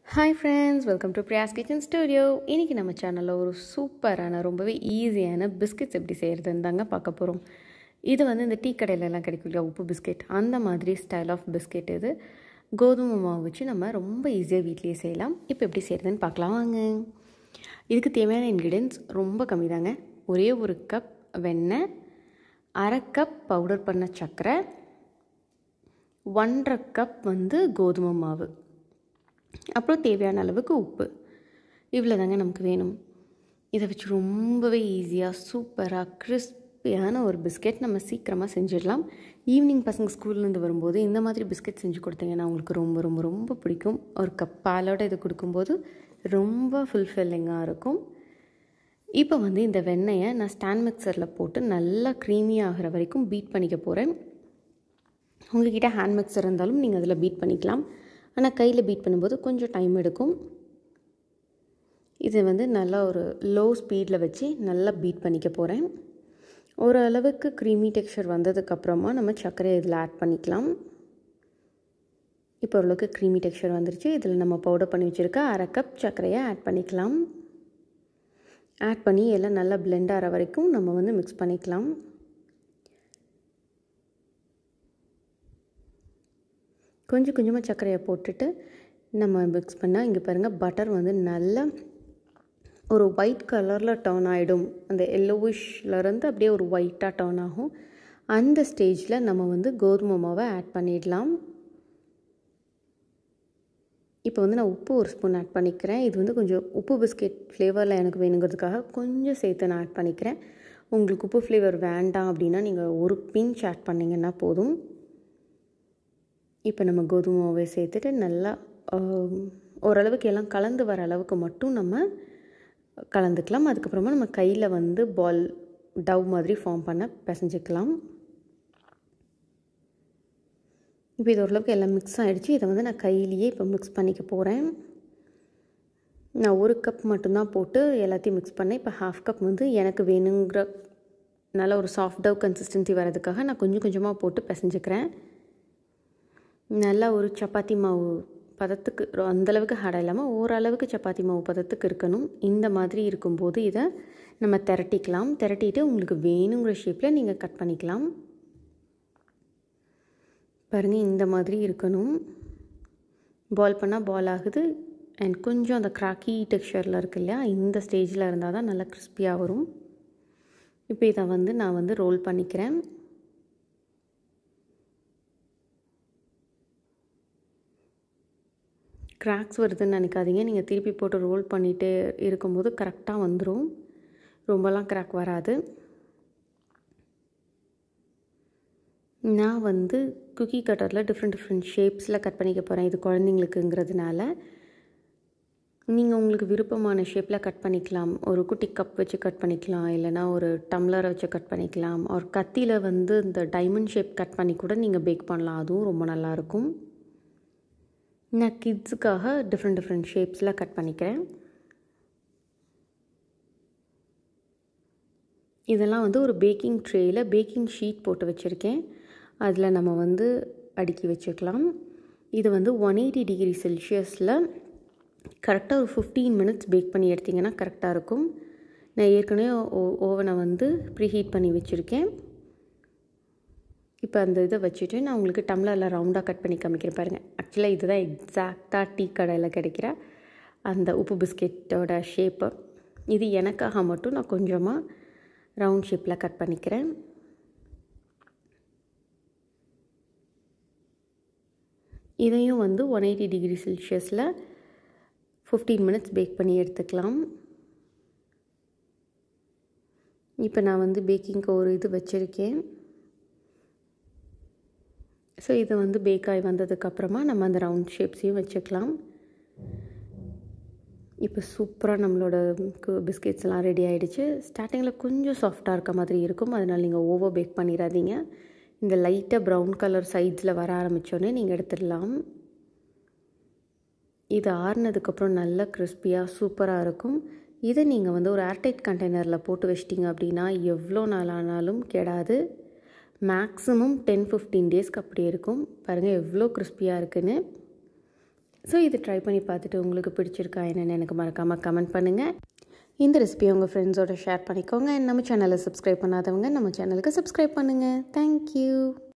hi friends welcome to Priya's kitchen studio இன்றைக்கி நம்ம சேனலில் ஒரு சூப்பரான ரொம்பவே ஈஸியான பிஸ்கெட்ஸ் எப்படி செய்கிறதுன்னு தாங்க பார்க்க போகிறோம் இது வந்து இந்த டீ கடையிலலாம் கிடைக்கும் இல்லையா உப்பு பிஸ்கெட் அந்த மாதிரி ஸ்டைல் ஆஃப் பிஸ்கெட் இது கோதுமை மாவு வச்சு நம்ம ரொம்ப ஈஸியாக வீட்லேயே செய்யலாம் இப்போ எப்படி செய்கிறதுன்னு பார்க்கலாம் வாங்க இதுக்கு தேவையான இன்க்ரீடியன்ஸ் ரொம்ப கம்மி தாங்க ஒரே ஒரு கப் வெண்ணெய் அரை கப் பவுடர் பண்ண சர்க்கரை ஒன்றரை கப் வந்து கோதுமை மாவு அப்புறம் தேவையான அளவுக்கு உப்பு இவ்வளோ தாங்க நமக்கு வேணும் இதை வச்சு ரொம்பவே ஈஸியாக சூப்பராக கிறிஸ்பியான ஒரு பிஸ்கெட் நம்ம சீக்கிரமாக செஞ்சிடலாம் ஈவினிங் பசங்க ஸ்கூல்லேருந்து வரும்போது இந்த மாதிரி பிஸ்கெட் செஞ்சு கொடுத்தீங்கன்னா அவங்களுக்கு ரொம்ப ரொம்ப ரொம்ப பிடிக்கும் ஒரு கப் பாலோட இது கொடுக்கும்போது ரொம்ப ஃபுல்ஃபில்லிங்காக இருக்கும் இப்போ வந்து இந்த வெண்ணெயை நான் ஸ்டாண்ட் மிக்சரில் போட்டு நல்லா க்ரீமி ஆகிற வரைக்கும் பீட் பண்ணிக்க போகிறேன் உங்ககிட்ட ஹேண்ட் மிக்சர் இருந்தாலும் நீங்கள் அதில் பீட் பண்ணிக்கலாம் ஆனால் கையில் பீட் பண்ணும்போது கொஞ்சம் டைம் எடுக்கும் இது வந்து நல்லா ஒரு லோ ஸ்பீடில் வச்சு நல்லா பீட் பண்ணிக்க போகிறேன் ஒரு அளவுக்கு க்ரீமி டெக்ஸ்சர் வந்ததுக்கப்புறமா நம்ம சர்க்கரையை இதில் ஆட் பண்ணிக்கலாம் இப்போ ஓரளவுக்கு க்ரீமி டெக்ஸ்சர் வந்துருச்சு இதில் நம்ம பவுடர் பண்ணி வச்சுருக்க அரை கப் சர்க்கரையை ஆட் பண்ணிக்கலாம் ஆட் பண்ணி எல்லாம் நல்லா பிளெண்ட் ஆகிற வரைக்கும் நம்ம வந்து மிக்ஸ் பண்ணிக்கலாம் கொஞ்சம் கொஞ்சமாக சர்க்கரையை போட்டுட்டு நம்ம மிக்ஸ் பண்ணால் இங்கே பாருங்கள் பட்டர் வந்து நல்லா ஒரு ஒயிட் கலரில் டர்ன் ஆகிடும் அந்த எல்லோவிஷ்லேருந்து அப்படியே ஒரு ஒயிட்டாக டர்ன் ஆகும் அந்த ஸ்டேஜில் நம்ம வந்து கோதுமை மாவை ஆட் பண்ணிடலாம் இப்போ வந்து நான் உப்பு ஒரு ஸ்பூன் ஆட் பண்ணிக்கிறேன் இது வந்து கொஞ்சம் உப்பு பிஸ்கெட் ஃப்ளேவரில் எனக்கு வேணுங்கிறதுக்காக கொஞ்சம் சேர்த்து நான் ஆட் பண்ணிக்கிறேன் உங்களுக்கு உப்பு ஃப்ளேவர் வேண்டாம் அப்படின்னா நீங்கள் ஒரு பிஞ்ச் ஆட் பண்ணிங்கன்னா போதும் இப்போ நம்ம கோதுமை மாவை சேர்த்துட்டு நல்லா ஓரளவுக்கு எல்லாம் கலந்து வர அளவுக்கு மட்டும் நம்ம கலந்துக்கலாம் அதுக்கப்புறமா நம்ம கையில் வந்து பால் டவ் மாதிரி ஃபார்ம் பண்ண பிசைஞ்சிக்கலாம் இப்போ இது ஓரளவுக்கு எல்லாம் மிக்ஸ் ஆகிடுச்சு இதை வந்து நான் கையிலேயே இப்போ மிக்ஸ் பண்ணிக்க போகிறேன் நான் ஒரு கப் மட்டும்தான் போட்டு எல்லாத்தையும் மிக்ஸ் பண்ணேன் இப்போ ஹாஃப் கப் வந்து எனக்கு வேணுங்கிற நல்ல ஒரு சாஃப்ட் டவ் கன்சிஸ்டன்சி வரதுக்காக நான் கொஞ்சம் கொஞ்சமாக போட்டு பிசைஞ்சிக்கிறேன் நல்லா ஒரு சப்பாத்தி மாவு பதத்துக்கு அந்தளவுக்கு ஹார்டாக இல்லாமல் ஓரளவுக்கு சப்பாத்தி மாவு பதத்துக்கு இருக்கணும் இந்த மாதிரி இருக்கும்போது இதை நம்ம திரட்டிக்கலாம் திரட்டிட்டு உங்களுக்கு வேணுங்கிற ஷேப்பில் நீங்கள் கட் பண்ணிக்கலாம் பாருங்கள் இந்த மாதிரி இருக்கணும் பால் பண்ணால் பால் ஆகுது அண்ட் கொஞ்சம் அந்த கிராக்கி டெக்ஸ்சரில் இருக்கு இல்லையா இந்த ஸ்டேஜில் இருந்தால் தான் நல்லா கிறிஸ்பியாக வரும் இப்போ இதை வந்து நான் வந்து ரோல் பண்ணிக்கிறேன் கிராக்ஸ் வருதுன்னு நினைக்காதீங்க நீங்கள் திருப்பி போட்டு ரோல் பண்ணிகிட்டே இருக்கும்போது கரெக்டாக வந்துடும் ரொம்பலாம் கிராக் வராது நான் வந்து குக்கி கட்டரில் டிஃப்ரெண்ட் டிஃப்ரெண்ட் ஷேப்ஸில் கட் பண்ணிக்க போகிறேன் இது குழந்தைங்களுக்குங்கிறதுனால நீங்கள் உங்களுக்கு விருப்பமான ஷேப்பில் கட் பண்ணிக்கலாம் ஒரு குட்டி கப் வச்சு கட் பண்ணிக்கலாம் இல்லைனா ஒரு டம்ளரை வச்சு கட் பண்ணிக்கலாம் ஒரு கத்தியில் வந்து இந்த டைமண்ட் ஷேப் கட் பண்ணி கூட நீங்கள் பேக் பண்ணலாம் அதுவும் ரொம்ப நல்லாயிருக்கும் நான் கிட்ஸுக்காக டிஃப்ரெண்ட் டிஃப்ரெண்ட் ஷேப்ஸில் கட் பண்ணிக்கிறேன் இதெல்லாம் வந்து ஒரு பேக்கிங் ட்ரேயில் பேக்கிங் ஷீட் போட்டு வச்சுருக்கேன் அதில் நம்ம வந்து அடுக்கி வச்சுக்கலாம் இது வந்து ஒன் எயிட்டி டிகிரி செல்சியஸில் கரெக்டாக ஒரு ஃபிஃப்டீன் மினிட்ஸ் பேக் பண்ணி எடுத்திங்கன்னா கரெக்டாக இருக்கும் நான் ஏற்கனவே ஓ ஓவனை வந்து ப்ரீஹீட் பண்ணி வச்சுருக்கேன் இப்போ அந்த இதை வச்சுட்டு நான் உங்களுக்கு டம்ளரில் ரவுண்டாக கட் பண்ணி காமிக்கிறேன் பாருங்கள் ஆக்சுவலாக இதுதான் எக்ஸாக்டாக டீ கடையில் கிடைக்கிற அந்த உப்பு பிஸ்கெட்டோட ஷேப்பு இது எனக்காக மட்டும் நான் கொஞ்சமாக ரவுண்ட் ஷேப்பில் கட் பண்ணிக்கிறேன் இதையும் வந்து ஒன் எயிட்டி டிகிரி செல்சியஸில் ஃபிஃப்டீன் மினிட்ஸ் பேக் பண்ணி எடுத்துக்கலாம் இப்போ நான் வந்து பேக்கிங்க்கு ஒரு இது வச்சுருக்கேன் ஸோ இதை வந்து பேக்காய் வந்ததுக்கப்புறமா நம்ம அந்த ரவுண்ட் ஷேப்ஸையும் வச்சுக்கலாம் இப்போ சூப்பராக நம்மளோட பிஸ்கெட்ஸ்லாம் ரெடி ஆகிடுச்சு ஸ்டார்டிங்கில் கொஞ்சம் சாஃப்டாக இருக்க மாதிரி இருக்கும் அதனால் நீங்கள் ஓவர் பேக் பண்ணிடாதீங்க இந்த லைட்டாக ப்ரௌன் கலர் சைட்ஸில் வர ஆரம்பித்தோடனே நீங்கள் எடுத்துடலாம் இது ஆறுனதுக்கப்புறம் நல்லா கிறிஸ்பியாக சூப்பராக இருக்கும் இதை நீங்கள் வந்து ஒரு ஏர்டைட் கண்டெய்னரில் போட்டு வச்சிட்டிங்க அப்படின்னா எவ்வளோ நாள் ஆனாலும் கெடாது மேக்ஸிமம் டென் ஃபிஃப்டீன் டேஸ்க்கு அப்படி இருக்கும் பாருங்கள் எவ்வளோ கிறிஸ்பியாக இருக்குன்னு ஸோ இது ட்ரை பண்ணி பார்த்துட்டு உங்களுக்கு பிடிச்சிருக்கா என்னென்னு எனக்கு மறக்காமல் கமெண்ட் பண்ணுங்கள் இந்த ரெசிபியை உங்கள் ஃப்ரெண்ட்ஸோட ஷேர் பண்ணிக்கோங்க நம்ம சேனலை சப்ஸ்கிரைப் பண்ணாதவங்க நம்ம சேனலுக்கு சப்ஸ்கிரைப் பண்ணுங்கள் தேங்க்யூ